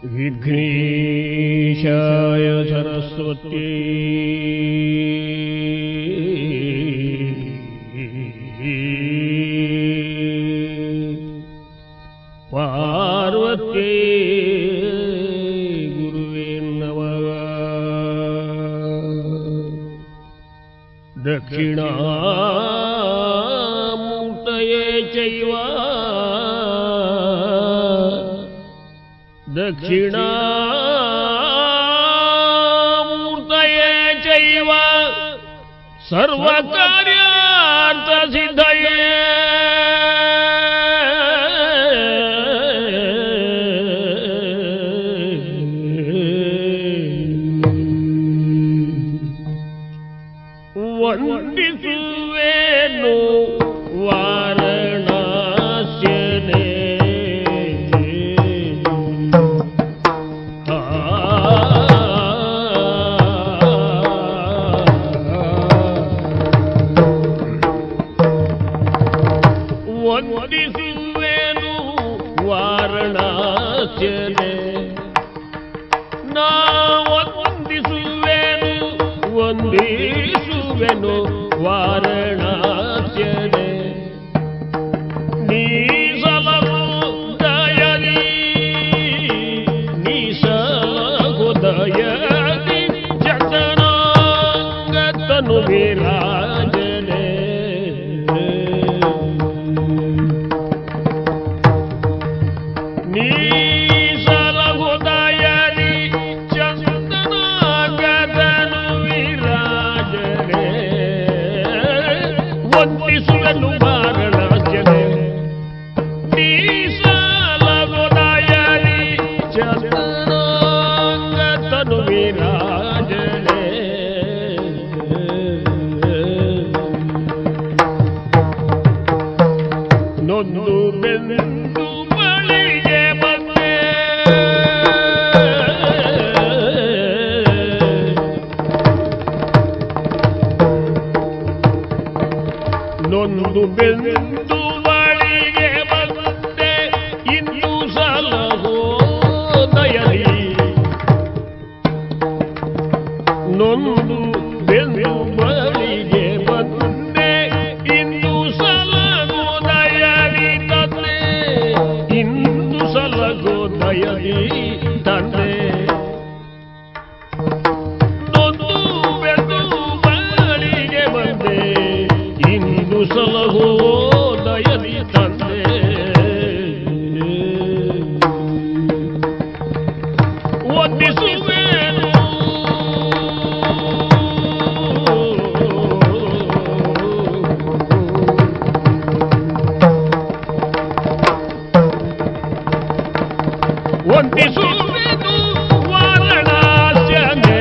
विघ्नेशाय सरस्वती पार्वती गुरुवे नमः दक्षिणामूर्तये चैव दक्षिणामूर्तये चैव सर्वकार्यार्थसिद्धये ವಂದಿಸುವೇನು ವಾರಣಾಸ್ಯನೇ ವಂದಿಸುವೇನು ವಾರಣಾಸ್ಯನೇ ನಾ ವಂದಿಸುವೆನು ವಂದಿಸುವೆನು ವಾರಣಾಸ್ಯನೇ ನೀ ಸಲಹು ದಯದಿ ನೀ ಸಲಹು ದಯದಿ ಜಗನಾಂಗತನು ವಿರಾಜನೆ ನೀ ಸಲಹು ದಯದಿ ಚಂದನಾಗತನು ವಿರಾಜನೆ ವಂದಿಸುವೆನು ವಾರಣಾಸ್ಯನೇ ನೀ ಸಲಹು ದಯದಿ ಚಂದನಾಗತನು ವಿರಾಜನೆ ನೊಂದು ಬೆಂದು ಬಳಿಗೆ ಬಂದೆ ನೊಂದು ಬೆಂದು ಬಳಿಗೆ ಬಂದೆ ಇನ್ನು ಸಲಹೋ ದಯಲಿ ನೊಂದು ಬೆಂದು ಬಳಿಗೆ ಬಂದೆ ಇನ್ನು ಸಲಗೋ ದಯದಿ ತಂದೆ ಇಂದು ಸಲಗೋ ದಯದಿ ತಂದೆ ನೊಂದು ಬೆಂದು ಬಳಿಗೆ ಬಂದೆ ಇಂದು ಸಲಹೋ ದಯದಿ ತಂದೆ ವಂದಿಸುವೇನು ವಂದಿಸುವೆನು ವಾರಣಾಸ್ಯನೇ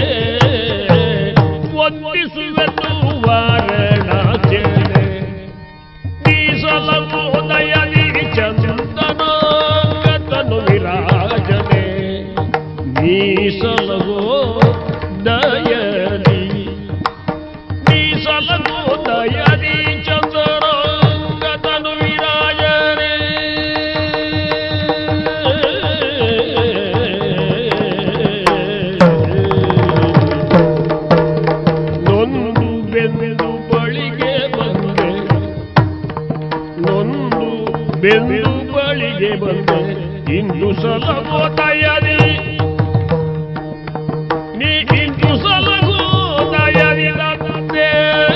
ವಂದಿಸುವೆನು ವಾರಣಾಸ್ಯನೇ ನೀಸಲವು ದಯದಿ ಚಂದನಾಗತನು ವಿರಾಜನೆ ನೀಸಲವೋ ದಯದಿ ನೀಸಲವೋ ದಯದಿ ಚಂದನಾಗತನು ವಿರಾಜನೆ ನೊಂದು ಬೆಂದು ಬಳಿಗೆ ಬಂದೆ ನೊಂದು ಬೆಂದು ಬಳಿಗೆ ಬಂದೆ ಇಂದು ಸಲಗೋ ದಯದಿ ನೀ ಇಂದು ಸಲಗೋ ದಯದಿ ತಂದೆ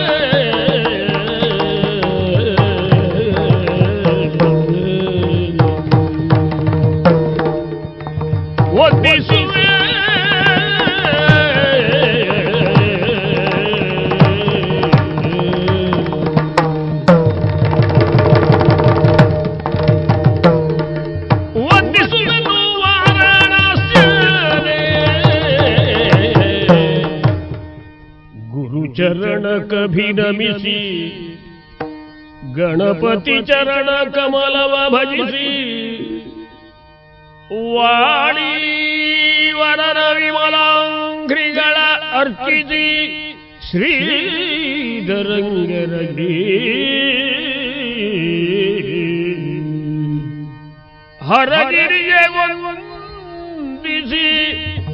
ವಂದಿಸುವೆ ವಂದಿಸುವೆನು ವಾರಣಾಸ್ಯನೇ ಗುರುಚರಣ ಕಭಿನಮಿಸಿ ಗಣಪತಿ ಚರಣ ಕಮಲವ ಭಜಿಸಿ ವಾಣಿ ವರನ ವಿಮಲಾಂಘ್ರಿಗಳ ಅರ್ಚಿಸಿ ಶ್ರೀಧರಂಗರಗಿ ಹರಗಿರಿಗೆ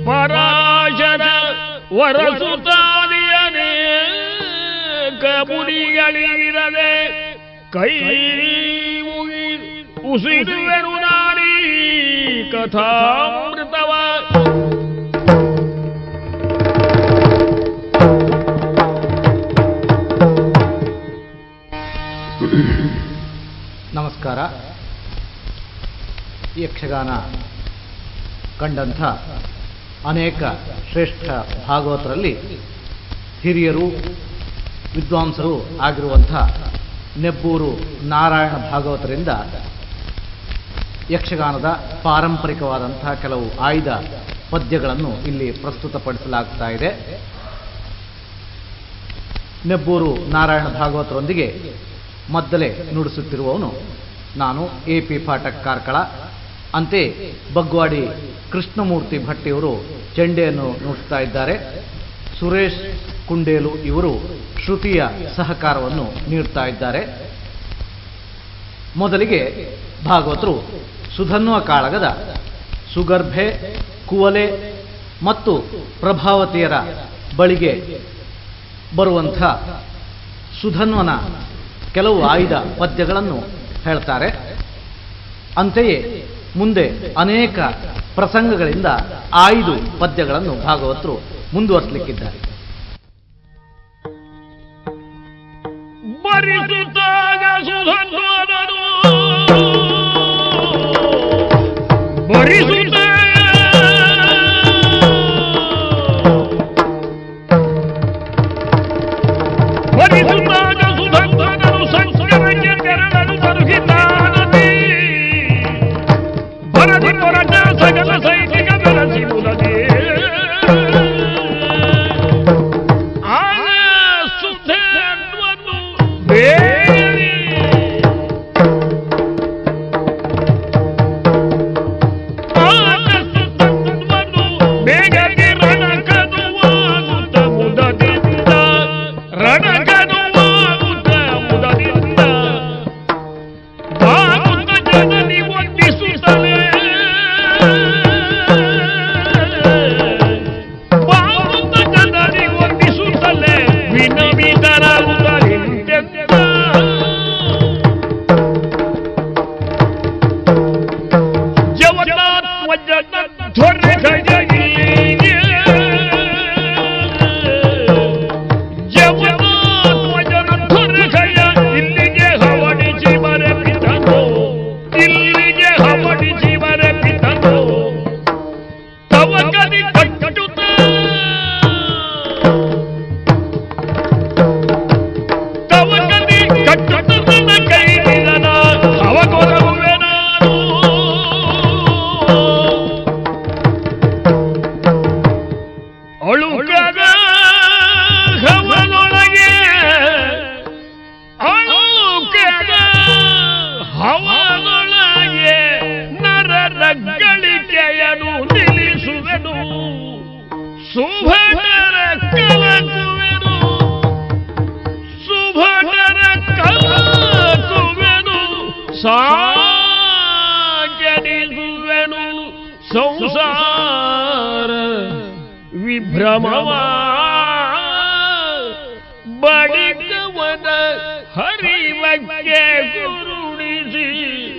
ಪರಾಶರ ವರಸುತ್ತಾದಿಯನೇ ಕಬುಡಿಗಳಿರದೆ ಕೈ ಮುಗಿ ಉಸಿರುವೆನು ನಾಡಿ ಕಥಾಮೃತವ ನಮಸ್ಕಾರ ಯಕ್ಷಗಾನ ಕಂಡಂಥ ಅನೇಕ ಶ್ರೇಷ್ಠ ಭಾಗವತರಲ್ಲಿ ಹಿರಿಯರು ವಿದ್ವಾಂಸರು ಆಗಿರುವಂಥ ನೆಬ್ಬೂರು ನಾರಾಯಣ ಭಾಗವತರಿಂದ ಯಕ್ಷಗಾನದ ಪಾರಂಪರಿಕವಾದಂಥ ಕೆಲವು ಆಯ್ದ ಪದ್ಯಗಳನ್ನು ಇಲ್ಲಿ ಪ್ರಸ್ತುತಪಡಿಸಲಾಗ್ತಾ ಇದೆ ನೆಬ್ಬೂರು ನಾರಾಯಣ ಭಾಗವತರೊಂದಿಗೆ ಮದ್ದಲೆ ನುಡಿಸುತ್ತಿರುವವನು ನಾನು ಎ ಪಿ ಪಾಠಕ್ ಕಾರ್ಕಳ ಅಂತೆ ಬಗ್ವಾಡಿ ಕೃಷ್ಣಮೂರ್ತಿ ಭಟ್ಟಿಯವರು ಚೆಂಡೆಯನ್ನು ನುಡಿಸ್ತಾ ಇದ್ದಾರೆ ಸುರೇಶ್ ಕುಂಡೇಲು ಇವರು ಶ್ರುತಿಯ ಸಹಕಾರವನ್ನು ನೀಡ್ತಾ ಇದ್ದಾರೆ ಮೊದಲಿಗೆ ಭಾಗವತರು ಸುಧನ್ವ ಕಾಳಗದ ಸುಗರ್ಭೆ ಕುವಲೆ ಮತ್ತು ಪ್ರಭಾವತಿಯರ ಬಳಿಗೆ ಬರುವಂಥ ಸುಧನ್ವನ ಕೆಲವು ಆಯ್ದ ಪದ್ಯಗಳನ್ನು ಹೇಳ್ತಾರೆ ಅಂತೆಯೇ ಮುಂದೆ ಅನೇಕ ಪ್ರಸಂಗಗಳಿಂದ ಆಯ್ದು ಪದ್ಯಗಳನ್ನು ಭಾಗವತರು ಮುಂದುವರಿಸಲಿಕ್ಕಿದ್ದಾರೆ ಬರಿಸುತ್ತಾಗ ಸುಧನ್ವನನು ಬರಿಸುತ್ತ ಬರಿಸುತ್ತಾಗ ಸುಧನ್ವನನು ಸಂಸ್ಕರಕ್ಕೆ ತೆರಳಲು ತರುಹಿತಾನದಿ ಬರದಿ ಪೊರಟ ಸಕಲ ಸೈನಿಕ ಬೆರಸಿರುವುದೇ ಆಗ ಸುಧನ್ವನು ಬೇರಿ ಆಗ ಸುಧನ್ವನು ಬೇಗನೆ ರಣಕನುವಾಗುತ್ತ ಮುದದಿಂದ ರಣಕನುವಾಗುತ್ತ ಮುದದಿಂದ ಬಾಗುತ್ತ ಜನನಿ ವಂದಿಸುತ್ತಲೇ ಬಾಗುತ್ತ ಜನನಿ ವಂದಿಸುತ್ತಲೇ ವಿನಮಿತರಾಗುತ್ತಲಿಂತೆಂದ ಇಲ್ಲಿಗೆ ಹವಡಿಸಿ ಬರೆಪಿತನು ಇಲ್ಲಿಗೆ ಹವಡಿಸಿ ಬರೆಪಿತನು ತವ ಕದಿ ಕಟ್ಟುತ್ತ ತವ ಕದಿ ಕಟ್ಟುತ್ತ ನನ್ನ ಕೈ ನಿಲ್ಲನ ಅವಗೊರಗುವೆ ನಾನು ಅಳುಕದ ಹವನೊಳಗೆ ಅಳುಕದ ಹವನೊಳಗೆ ನರರ ಗಳಿಕೆಯನು ನಿಲ್ಲಿಸುವೆನು ಸುಭಟರ ಕಲಕುವೆನು ಸುಭಟರ ಕಲಕುವೆನು ಸಾಗರಿಸುವೆನು ಸಂಸಾರ ವಿಭ್ರಮವ ಬಳಿಕವನ ಹರಿವಕ್ಕೆ ಗುರುಡಿಸಿ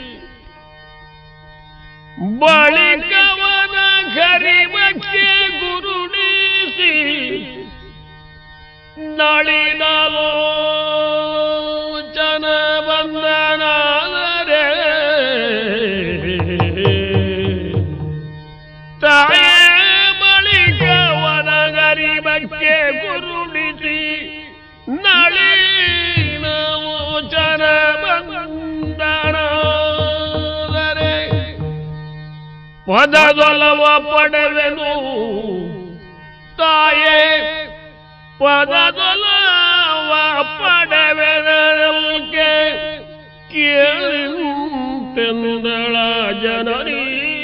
ಬಳಿಕವನ ಹರಿವಕ್ಕೆ ಗುರುಡಿಸಿ ನಳಿನಲೋ ಜನ ಬಂದನಾದರೆ ತಾಯೇ ಬಳಿಕವನ ಗರಿಬಕ್ಕೆ ಗುರುಡಿಸಿ ನಳಿನವೋ ಜನ ಬಂದನಾದರೆ ಪದದೊಲವ ಪಡೆವೆನು ತಾಯೇ ಪದದೊಲವ ಪಡೆವೆನಲ್ಕೆ ಕೇಳಿಂತೆಂದಳ ಜನನಿ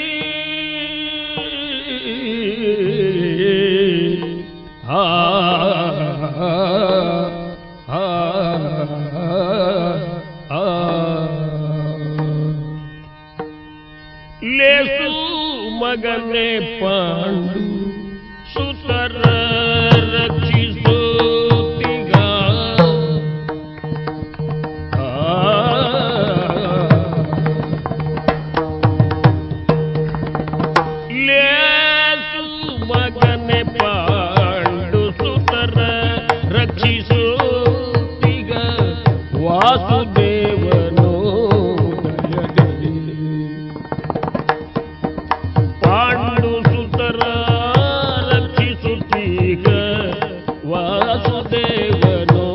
ಆ ಆ ಆ ಲೇಸು ಮಗನೇ ಪಾಂಡು ಸುತರ ರಕ್ಷಿಸುತ್ತಿಗ ಲೇಸು ಮಗನೆ ಪಾಂಡು ಸುತರ ರಕ್ಷಿಸುತ್ತಿಗ ವಾಸುದೇವನು ದಯದಿ ಪಾಂಡು ಸುತರ ರಕ್ಷಿಸುತ್ತೀಗ ವಾಸುದೇವನು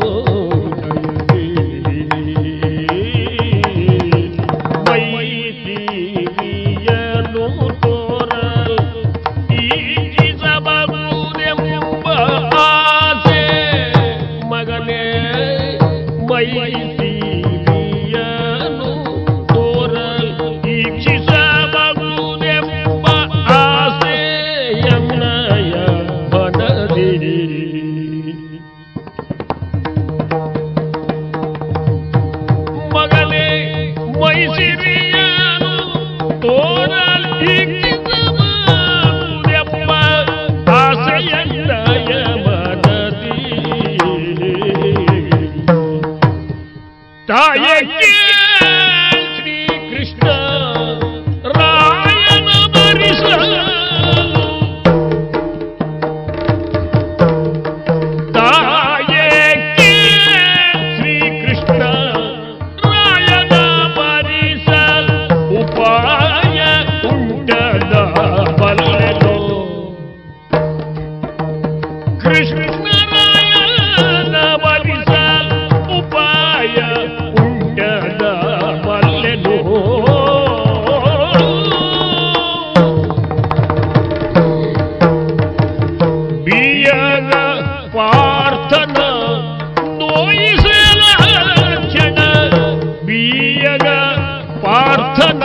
ಮೈಸೀರಿಯನು ತೋರ ಈಜಿಸಬಹುದೆಂಬ ಆಸೆ ಮಗನೇ ಮೈಸೀರಿಯನು ತೋರ ಈಕ್ಷಿಸಬಹುದೆಂಬ ಆಸೆ ಎನ್ನಯ ಮನದಿ ಮಗನೇ ಮೈಸಿರಿಯನು ತೋರಲ್ ಈಕ್ಷಿಸಬಹುದೆಂಬ ಆಸೆಯನ್ನಯ ಮನದಿ ತಾಯಕ್ಕೆ ಶ್ರೀ ಕೃಷ್ಣ ರಾಯನ ಬರಿಸಲು ತಾಯಕ್ಕೆ ಶ್ರೀ ಕೃಷ್ಣ ರಾಯನ ಬರಿಸಲು ಉಪಾಯ ಉಂಟದ ಬಲ್ಲೆನೋ ಕೃಷ್ಣರಾಯನ ಬಲಿಸಲ್ ಉಪಾಯ ಉಂಟದ ಬಲ್ಲೆನು ಬಿಯಗ ಪಾರ್ಥನ ನೋಯಿಸಲ ಕ್ಷಣ ಬಿಯಗ ಪಾರ್ಥನ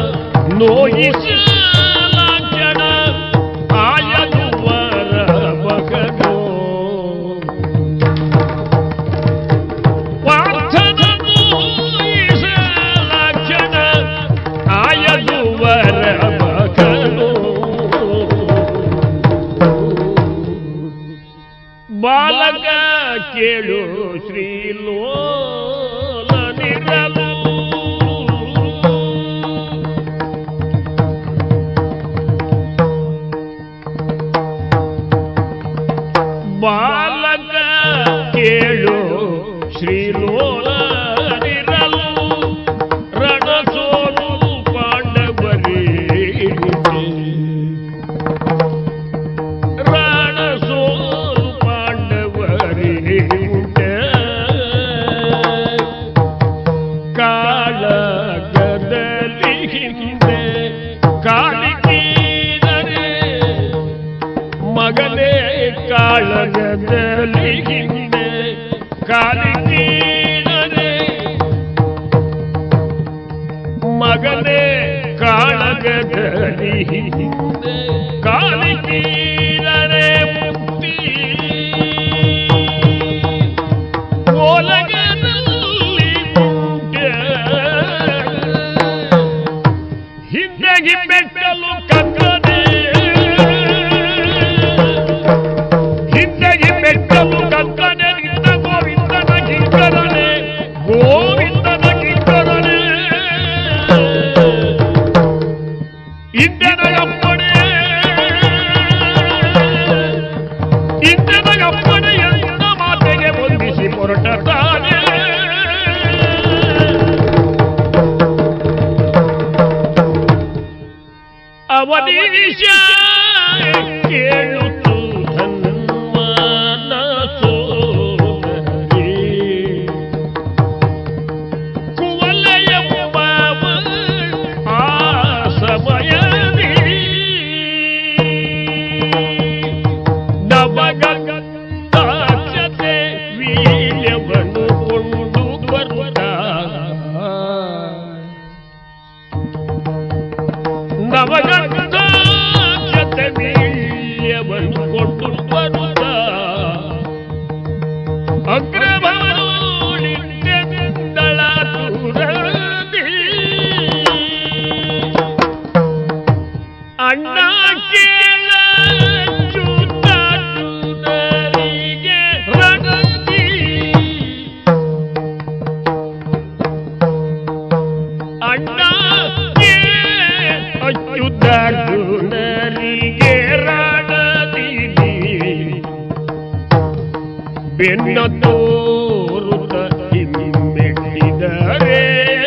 ನೋಯಿಸಲ ಕ್ಷಣ ಆಯನು ವರ ಮಗನೋ ಪಾರ್ಥನ ನೋಯಿಸಲ ಕ್ಷಣ ಆಯನು ವರ ಮಗನೋ ಬಾಲಕ ಕೇಳು ಶ್ರೀಲೋಲನಿರಲು ಬಾಲಕ ಕೇಳು ಶ್ರೀಲೋಲನಿರಲು ರಣಸೋಲು ಪಾಂಡವರಿಗೆ ರಾಣ ಸೋಲು ಪಾಂಡವರಿಗೆ ಉಂಟ ಕಾಳಗದಲ್ಲಿ ಹಿಂದೆ ಕಾಲಿಕೀದರೆ ಮಗನೇ ಕಾಳಗದಲ್ಲಿ ಹಿಂದೆ ಕಾಲಿಕೀದರೆ ಮಗನೇ ಕಾಳಗದಲ್ಲಿ ಹಿಂದೆ ಕಾಲಿಕೀರರೆ ಮುಕ್ತಿ ಓಲಗದಲ್ಲಿ ಉಂಟೆ. ಹಿಂದೆಗಿ ಬೆಟ್ಟಲು ಕಕ್ಕನೆ ಹಿಂದೆಗಿ ಬೆಟ್ಟಲು ಕಕ್ಕನೆ ನಿಂತ ಗೋವಿಂದನ ಕಿಂಕರನೆ ಗೋವಿಂದನ ಕಿಂಕರನೆ ಇಂದೆನಗಪ್ಪಣೆ ಇಂದೆನಗಪ್ಪಣೆ ಎಂದ ಮಾತೆಗೆ ಹೊಂದಿಸಿ ಹೊರಟ ತಾನೆ ಅವನೀಶ ಕೇಳುತ್ತು ಧನ್ವನ ಸೋದರಿ ಕುವಲಯಂಬವ ಆ ಸಮಯದಿ ನವಗಂಧಾಕ್ಷತೆ ವೀರ್ಯವನ್ನು ಕೊಂಡು ಬರುತ್ತ ನವಗಂಧಾಕ್ಷತೆ ವೀರ್ಯವನ್ನು ಬೆನ್ನ ತೋರುತ್ತ ಹಿಮ್ಮೆಟ್ಟಿದರೆ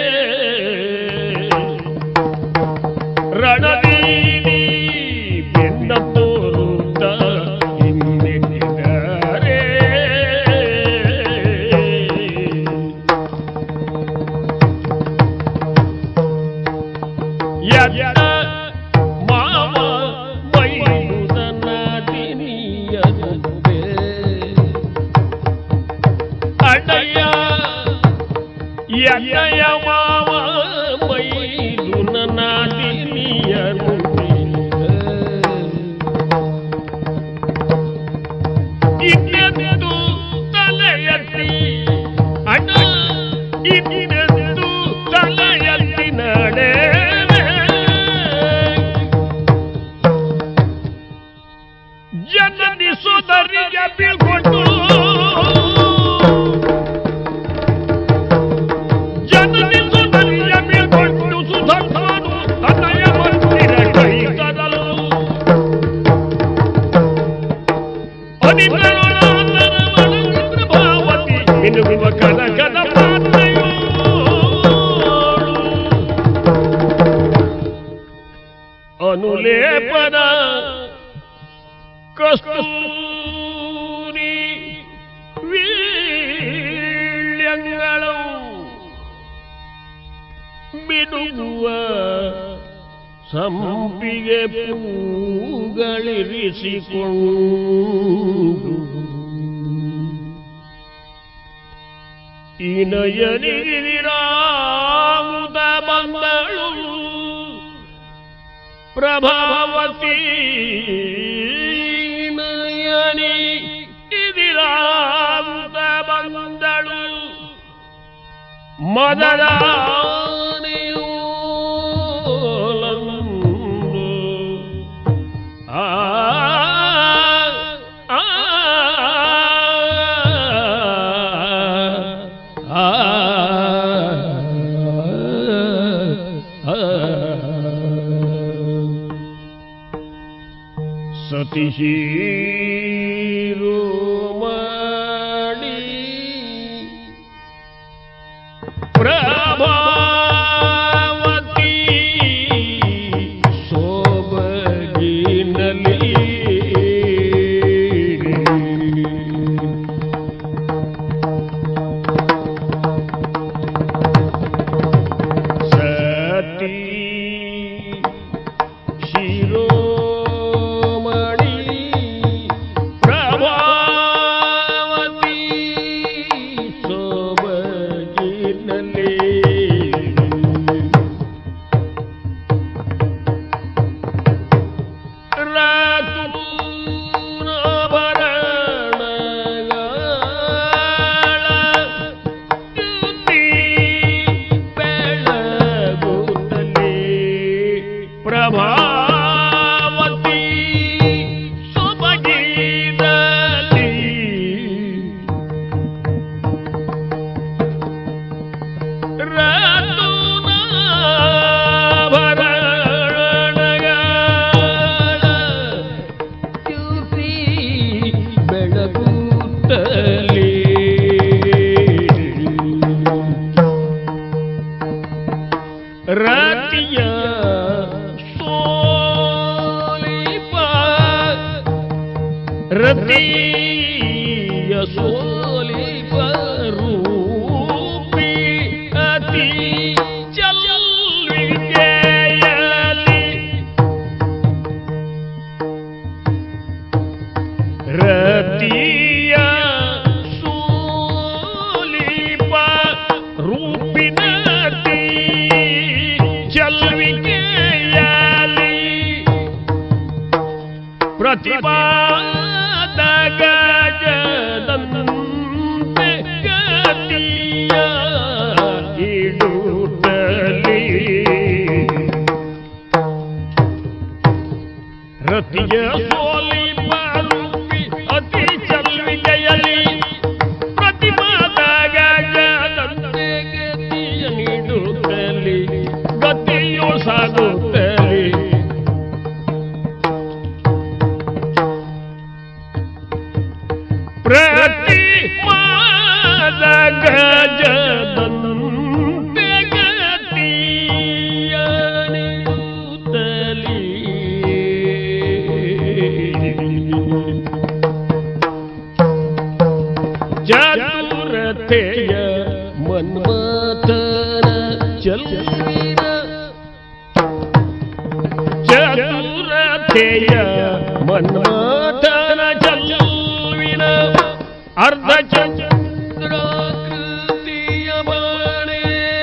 ರಣದೀನಿ ಬೆನ್ನ ತೋರುತ್ತ ಹಿಮ್ಮೆಟ್ಟಿದರೆ ಯಜ್ಞ ಮಾವ ಮೈದುದನ ದಿನಿಯದುವೆ ಅಣ್ಣಯ್ಯ ಯಜ್ಞಯ ಮಾವ ಮೈದುನ ದಿನಿಯದುವೆ ಇನ್ನೆಂದು ತಲೆಯತ್ತಿ ಅಣ್ಣ ಇನ್ನೆಂದು ತಲೆಯತ್ತಿ ನಡೆ ಜನನಿ ಸೋದರಿಗೆ ಬೀಳ್ಕೊಂಡು ಜನನಿ ಸೋದರಿಗೆ ಬೀಳ್ಕೊಂಡು ಸುಧರ್ಮನು ತನ್ನಯ ಮಂದಿರ ಕೈತದಲು ಭಾವತಿ ಮಿನುಗುವ ಕನಕದ ಪಾತ್ರೆಯು ಅನುಲೇಪದ ಕಸ್ತೂರಿ ವೀಳ್ಯಗಳು ಬಿಡುವ ಸಂಪಿಗೆ ಪೂಗಳಿರಿಸಿಕೊಂಡು ಇನಯನಿಗಿರಾವುದ ಬಂದಳು ಪ್ರಭಾವತಿ ನಯನಿ ಇದಿರಾವುದ ಬಂದಳು ಮದರಾನೆಯೋಲಂದು ಆ ಆ ಆ ಸತಿಶೀರೋಮಣಿ ಪ್ರಭಾವತಿ ಸೋಬಗಿನಲಿ ಸತಿ ಶಿರೋಮಣಿ ಪ್ರಭಾವತಿ ಸೋಬಗಿನಲಿ ಪ್ರಭಾವತಿ ಸೊಬಗಿರಲಿ ಬೆಳಗುತ್ತಲೇ ರಾತಿಯ ಸೋಲಿಪ ರತಿಯ ಸೋಲಿಪ ರೂಪಿ ಅತಿ ಚಲ್ವಿಕೆಯಲಿ ರತಿಯ ಸೋಲಿಪ ರೂಪಿನತಿ ಚಲ್ವಿಕೆಯಲಿ ಪ್ರತಿಪಾದ ಗಜದಂತೆ ಗತಿಯ ಇಡುತ್ತಲಿ ರತಿಯ ಸೋಲಿ ರೂಪಿ ಅತಿ ಚಲ್ವಿಕೆಯಲಿ ಪ್ರತಿಪಾದ ಗಜದಂತೆ ಗತಿಯ ನೀಡುತ್ತಲಿ ಗತಿಯು ಸಾಗುತ್ತಲಿ ಪ್ರತಿ ಮಾದ ಗಜದಂತೆ ಗತಿಯನಿರುತ್ತಲೀ. ಚತುರತೆಯ ಮನ್ಮಥನ ಚಲ್ವಿನ ಚತುರತೆಯ ಮನ್ಮಥನ ಚಲ್ವಿನ ಅರ್ಧ ಚಂದ್ರಾಕೃತಿಯ ಬಾಣೆ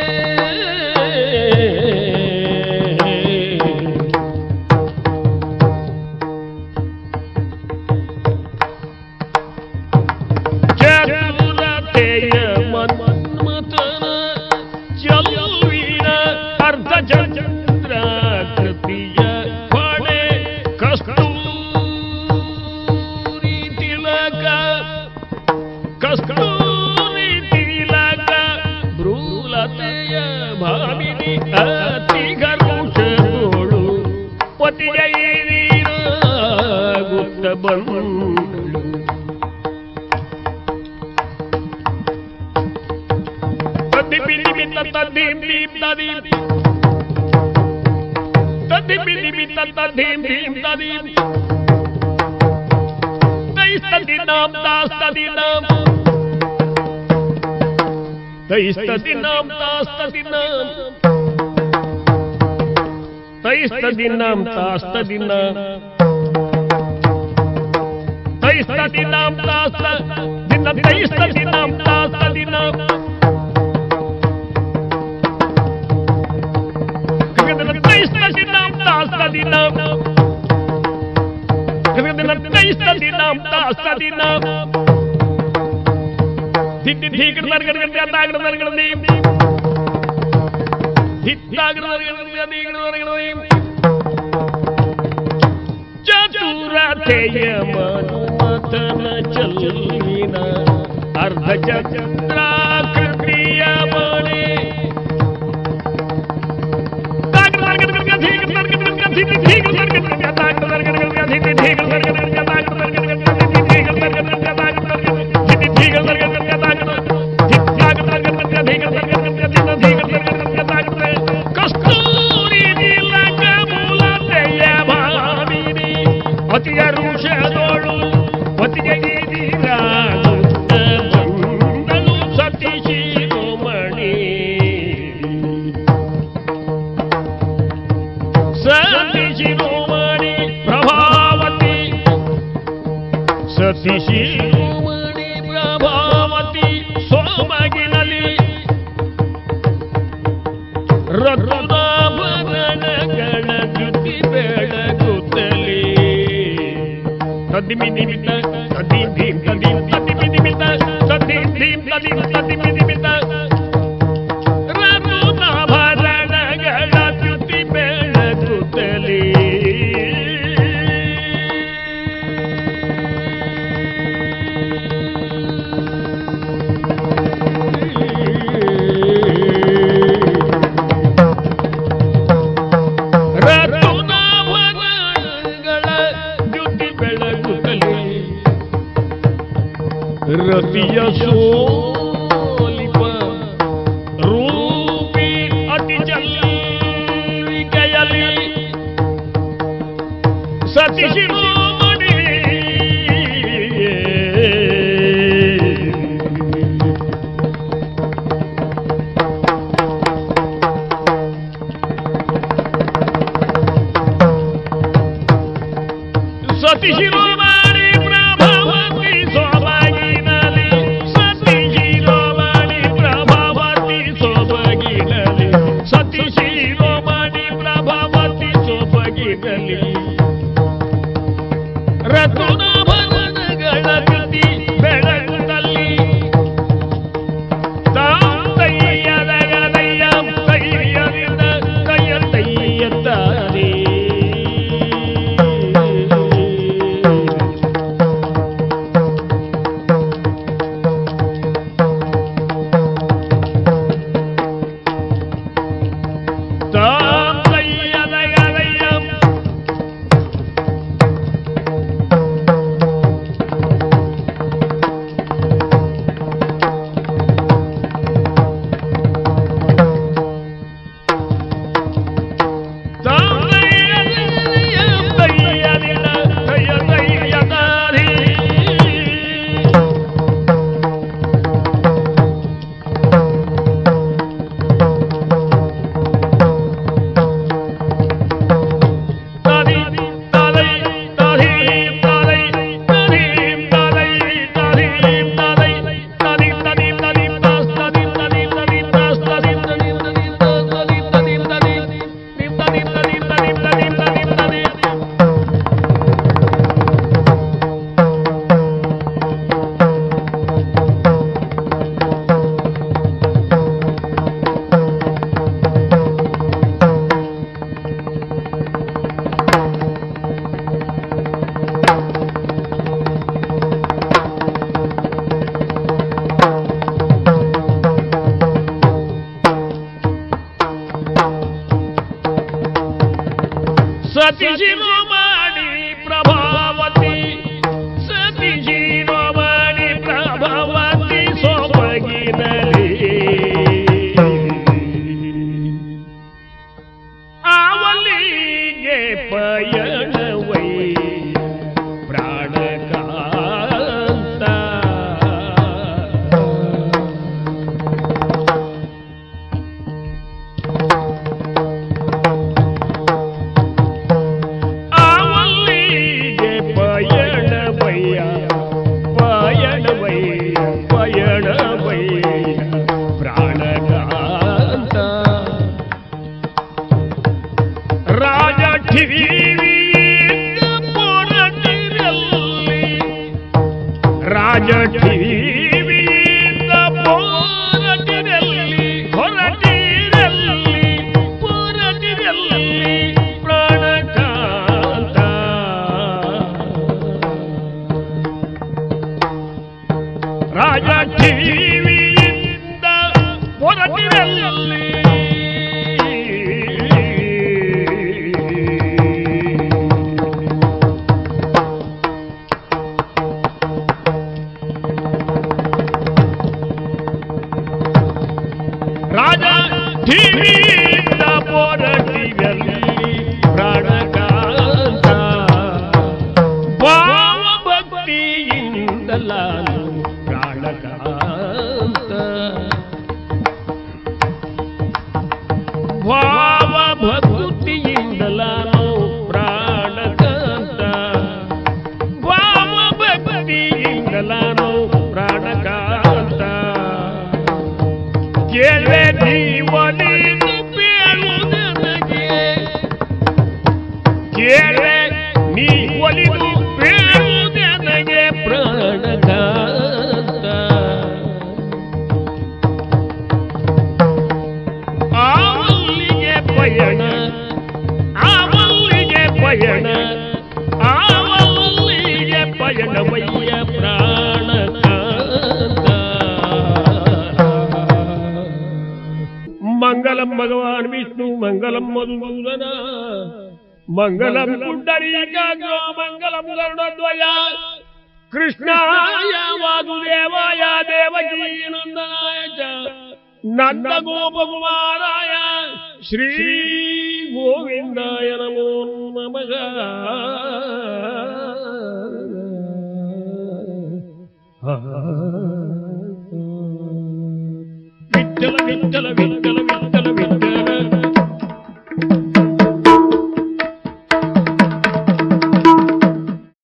ಚತುರತೆಯ ಮನ್ಮಥನ ಚಲುವಿನ ಅರ್ಧ ಚಂದ್ರಾಕೃತಿಯ ಪಡೆ ಕಸ್ತೂರಿ ತಿಲಕ ಕಸ್ತೂರಿ ತಿಲಕ ಭ್ರೂಲತೆಯ ಭಾಮಿನಿ ಅತಿ ಗರುಷಗೋಳು ಪತಿಯೈರೀರಾಗುತ್ತ ಬಂದಳು ತದ್ದಿಪಿಲಿಮಿತ ತದ್ದೀಂ ದೀಂ ತದೀಂ ತದ್ದಿಪಿಲಿಮಿತ ತದ್ದೀಂ ದೀಂ ತದೀಂ ತೈಸ್ತದಿನಾಂ ತಾಸ್ತದಿನಾಂ ತೈಸ್ತದಿನಾಂ ತಾಸ್ತದಿನಾಂ ತೈಸ್ತದಿನಾಂ ತಾಸ್ತದಿನಾಂ ತೈಸ್ತದಿನಾಂ ತಾಸ್ತ ದಿನ ತೈಸ್ತದಿನಾಂ ತಾಸ್ತದಿನಾಂ ತೈಸ್ತದಿನಾಂ ತಾಸ್ತದಿನಾಂ ತೈಸ್ತದಿನಾಂ ತಾಸ್ತದಿನಾಂ ದಿಟ್ಟಿ ಧೀಕಡ ನರ್ಗಡ ತಾಗಡ ನರ್ಗಡ ನೀಂ ಹಿತ್ತಾಗಡ ನರ್ಗಡ ನೀಗಡ ನರ್ಗಡ ಚತುರತೆಯ ಮನುಮತನ ಚಲ್ಲಿನ ಅರ್ಧ ಚಂದ್ರಾಕೃತಿಯ ಮಣೆ ಕಸ್ತೂರಿ ನೀಲಕ ಮೂಲತೆಯ ಭಾವಿನಿ ಅತಿಯ ಋಷದೋಳು ಪತಿಗೆ ಬಂದಳು ಸತಿ ಶಿರೋಮಣಿ ಸತಿ ಶಿರೋಮಣಿ ಪ್ರಭಾವತಿ ಸತಿ ಶಿರೋಮಣಿ ಪ್ರಭಾವತಿ ಸೋಮಗಿನಲ್ಲಿ ರತ್ನಾಭರಣಗಳ ಜುತಿ ಬೆಳಗುತ್ತಲೇ ತದ್ದಿಮಿ ನಿಮಿತ್ತ ತದ್ದಿ ಧೀಂ ತದ್ದೀಂ ತದ್ದಿಮಿ ನಿಮಿತ್ತ ತದ್ದಿ ಧೀಂ ತದ್ದೀಂ ತದ್ದಿಮಿ ನಿಮಿತ್ತ ರತ್ನಾಭರಣಗಳ ಜುತಿ ಬೆಳಗುತ್ತಲೇ ರತ್ನಾಭರಣಗಳ ಜುತಿ ಬೆಳಗುತ್ತಲೇ ರತಿಯ ಸೋಲಿಪ ರೂಪಿ ಅತಿ ಜಲ್ಲಿಕೆಯಲಿ ಸತಿ ಶಿರೋಮಣಿ ಸತಿ ಶಿರೋಮಣಿ ಪ್ರಭಾವತಿ ಸೋಬಗಿನಲಿ ಸತಿ ಶಿರೋಮಣಿ ಪ್ರಭಾವತಿ ಸೋಬಗಿನಲಿ ಸತಿ ಶಿರೋಮಣಿ ಪ್ರಭಾವತಿ ಸೋಬಗಿನಲಿ ರತ್ನಾಭರಣಗಳ ಕೃತಿ ಬೆಳಗುತ್ತಲ್ಲಿ ತಾಂತಯ್ಯದಗದಯ್ಯಂ ತಯ್ಯದಿಂದ ಕೈಯ ತಯ್ಯತ್ತಾರೆ ತಾಂತಯ್ಯದಗದಯ್ಯಂ ರಾಜ ಟಿವಿಯಿಂದ ಹೊರಟಿರಲ್ಲಿ ಹೊರಟಿರಲ್ಲಿ ಹೊರಟಿರಲ್ಲಿ ಪ್ರಾಣಕಾಂತ ರಾಜ ಟಿವಿಯಿಂದ ಹೊರಟಿರಲ್ಲಿ ರಾಜ ಟಿವಿಯಿಂದ ಹೊರಟಿರಲ್ಲಿ ಪ್ರಾಣಕಾಂತ ಭಾವ ಭಕ್ತಿಯಿಂದಲ ಪ್ರಾಣಕಾಂತ ಭಾವ ಭಕ್ತಿಯಿಂದಲಾನು ಪ್ರಾಣಕಾಂತ ಭಾವ ಭಕ್ತಿಯಿಂದಲಾನು ಪ್ರಾಣಕಾಂತ ಕೇಳೆ ನೀವನಿದು ಬೇಳುವುದ ನನಗೆ ಕೇಳೆ ನೀ ಒಲಿದು ಬೇಳುವುದ ನನಗೆ ಪ್ರಾಣಕಾಂತ ಆವಲ್ಲಿಗೆ ಪಯಣ ಆವಲ್ಲಿಗೆ ಪಯಣ ಆವಲ್ಲಿಗೆ ಪಯಣವಯ್ಯ ಪ್ರಾಣಕಾಂತ ಮಂಗಲಂ ಭಗವಾನ್ ವಿಷ್ಣು ಮಂಗಲಂ ಮಧುಸೂದನ ಮಂಗಲಂ ಪುಂಡರೀಕಾಗ್ರೋ ಮಂಗಲಂ ಗರುಡದ್ವಯ ಕೃಷ್ಣಾಯ ವಾಸುದೇವಾಯ ದೇವಕೀ ನಂದನಾಯ ಚ ನಂದ ಗೋಪಕುಮಾರಾಯ ಶ್ರೀ ಗೋವಿಂದಾಯ ನಮೋ ನಮಃ ವಿಠಲ ವಿಠಲ ವಿಠಲ ವಿಠಲ